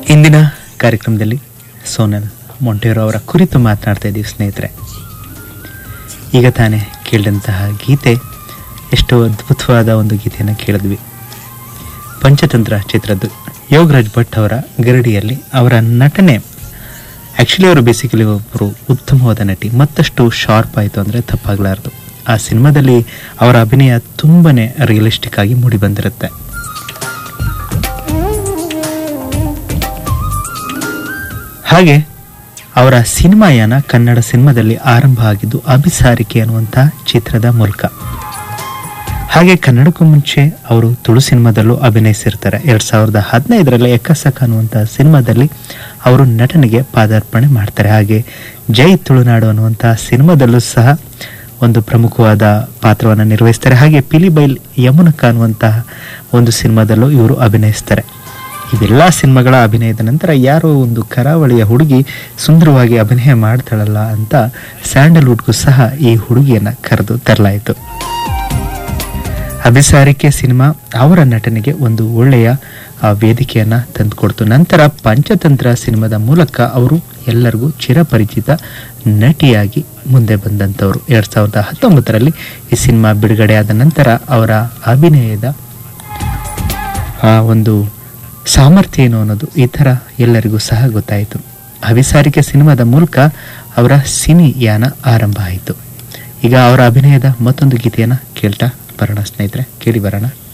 ಇಂದಿನ ಕಾರ್ಯಕ್ರಮದಲ್ಲಿ ಸೋನಲ್ ಮೊಂಟೇರೋ ಅವರ ಕುರಿತು ಮಾತನಾಡ್ತಾ ಇದ್ದೀವಿ ಸ್ನೇಹಿತರೆ ಈಗ ತಾನೇ ಕೇಳಿದಂತಹ ಗೀತೆ ಎಷ್ಟು ಅದ್ಭುತವಾದ ಒಂದು ಗೀತೆಯನ್ನು ಕೇಳಿದ್ವಿ ಪಂಚತಂತ್ರ ಚಿತ್ರದ್ದು ಯೋಗರಾಜ್ ಭಟ್ ಅವರ ಗರಡಿಯಲ್ಲಿ ಅವರ ನಟನೆ ಆ್ಯಕ್ಚುಲಿ ಅವರು ಬೇಸಿಕಲಿ ಒಬ್ಬರು ಉತ್ತಮವಾದ ನಟಿ ಮತ್ತಷ್ಟು ಶಾರ್ಪ್ ಆಯಿತು ಅಂದರೆ ತಪ್ಪಾಗಲಾರ್ದು ಆ ಸಿನಿಮಾದಲ್ಲಿ ಅವರ ಅಭಿನಯ ತುಂಬನೇ ರಿಯಲಿಸ್ಟಿಕ್ ಆಗಿ ಮೂಡಿ ಬಂದಿರುತ್ತೆ ಹಾಗೆ ಅವರ ಸಿನಿಮಾಯಾನ ಕನ್ನಡ ಸಿನಿಮಾದಲ್ಲಿ ಆರಂಭ ಆಗಿದ್ದು ಅಭಿಸಾರಿಕೆ ಅನ್ನುವಂಥ ಚಿತ್ರದ ಮೂಲಕ ಹಾಗೆ ಕನ್ನಡಕ್ಕೂ ಮುಂಚೆ ಅವರು ತುಳು ಸಿನಿಮಾದಲ್ಲೂ ಅಭಿನಯಿಸಿರ್ತಾರೆ ಎರಡ್ ಸಾವಿರದ ಹದಿನೈದರಲ್ಲಿ ಎಕ್ಕಸಕ ಅನ್ನುವಂಥ ಸಿನಿಮಾದಲ್ಲಿ ಅವರು ನಟನೆಗೆ ಪಾದಾರ್ಪಣೆ ಮಾಡ್ತಾರೆ ಹಾಗೆ ಜೈ ತುಳುನಾಡು ಅನ್ನುವಂಥ ಸಿನಿಮಾದಲ್ಲೂ ಸಹ ಒಂದು ಪ್ರಮುಖವಾದ ಪಾತ್ರವನ್ನು ನಿರ್ವಹಿಸ್ತಾರೆ ಹಾಗೆ ಪಿಲಿಬೈಲ್ ಯಮುನಕ ಅನ್ನುವಂತಹ ಒಂದು ಸಿನಿಮಾದಲ್ಲೂ ಇವರು ಅಭಿನಯಿಸ್ತಾರೆ ಇವೆಲ್ಲ ಸಿನಿಮಾಗಳ ಅಭಿನಯದ ನಂತರ ಯಾರೋ ಒಂದು ಕರಾವಳಿಯ ಹುಡುಗಿ ಸುಂದರವಾಗಿ ಅಭಿನಯ ಮಾಡ್ತಾಳಲ್ಲ ಅಂತ ಸ್ಯಾಂಡಲ್ವುಡ್ಗೂ ಸಹ ಈ ಹುಡುಗಿಯನ್ನ ಕರೆದು ತರಲಾಯಿತು ಅಭಿಸಾರಿಕೆ ಸಿನಿಮಾ ಅವರ ನಟನೆಗೆ ಒಂದು ಒಳ್ಳೆಯ ಆ, ವೇದಿಕೆಯನ್ನ ತಂದುಕೊಡ್ತು ನಂತರ ಪಂಚತಂತ್ರ ಸಿನಿಮಾದ ಮೂಲಕ ಅವರು ಎಲ್ಲರಿಗೂ ಚಿರಪರಿಚಿತ ನಟಿಯಾಗಿ ಮುಂದೆ ಬಂದಂಥವ್ರು ಎರಡ್ ಸಾವಿರದ ಹತ್ತೊಂಬತ್ತರಲ್ಲಿ ಈ ಸಿನಿಮಾ ಬಿಡುಗಡೆಯಾದ ನಂತರ ಅವರ ಅಭಿನಯದ ಆ ಒಂದು ಸಾಮರ್ಥ್ಯ ಏನು ಅನ್ನೋದು ಈ ಥರ ಎಲ್ಲರಿಗೂ ಸಹ ಗೊತ್ತಾಯಿತು ಅವಿಸಾರಿಕೆ ಸಿನಿಮಾದ ಮೂಲಕ ಅವರ ಸಿನಿ ಯಾನ ಆರಂಭ ಆಯಿತು ಈಗ ಅವರ ಅಭಿನಯದ ಮತ್ತೊಂದು ಗೀತೆಯನ್ನು ಕೇಳ್ತಾ ಬರೋಣ ಸ್ನೇಹಿತರೆ ಕೇಳಿ ಬರೋಣ